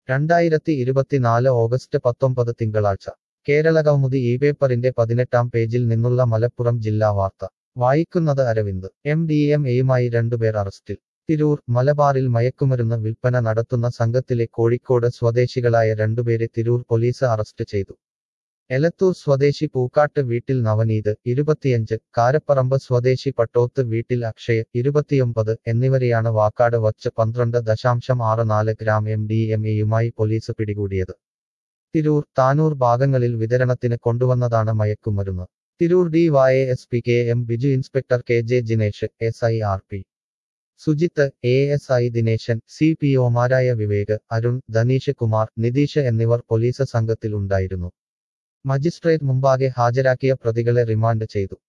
രണ്ടായിരത്തി ഇരുപത്തിനാല് ഓഗസ്റ്റ് പത്തൊമ്പത് തിങ്കളാഴ്ച കേരളകൗമുദി ഈ പേപ്പറിന്റെ പതിനെട്ടാം പേജിൽ നിന്നുള്ള മലപ്പുറം ജില്ലാ വാർത്ത വായിക്കുന്നത് അരവിന്ദ് എം ഡി എം എയുമായി രണ്ടുപേർ അറസ്റ്റിൽ തിരൂർ മലബാറിൽ മയക്കുമരുന്ന് വിൽപ്പന നടത്തുന്ന സംഘത്തിലെ കോഴിക്കോട് സ്വദേശികളായ രണ്ടുപേരെ തിരൂർ പോലീസ് അറസ്റ്റ് ചെയ്തു എലത്തൂർ സ്വദേശി പൂക്കാട്ട് വീട്ടിൽ നവനീത് ഇരുപത്തിയഞ്ച് കാരപ്പറമ്പ് സ്വദേശി പട്ടോത്ത് വീട്ടിൽ അക്ഷയ് ഇരുപത്തിയൊമ്പത് എന്നിവരെയാണ് വാക്കാട് വച്ച് പന്ത്രണ്ട് ദശാംശം ആറ് നാല് ഗ്രാം എം ഡി എം എയുമായി പോലീസ് പിടികൂടിയത് തിരൂർ താനൂർ ഭാഗങ്ങളിൽ വിതരണത്തിന് കൊണ്ടുവന്നതാണ് മയക്കുമരുന്ന് Tirur D Y S P K M Biju inspector K J Jinesh S I R P Sujith A S I Dineshan C P ഒമാരായ വിവേക് അരുൺ ധനീഷ് കുമാർ നിതീഷ് എന്നിവർ പോലീസ് സംഘത്തിൽ ഉണ്ടായിരുന്നു മജിസ്ട്രേറ്റ് മുമ്പാകെ ഹാജരാക്കിയ പ്രതികളെ റിമാൻഡ് ചെയ്തു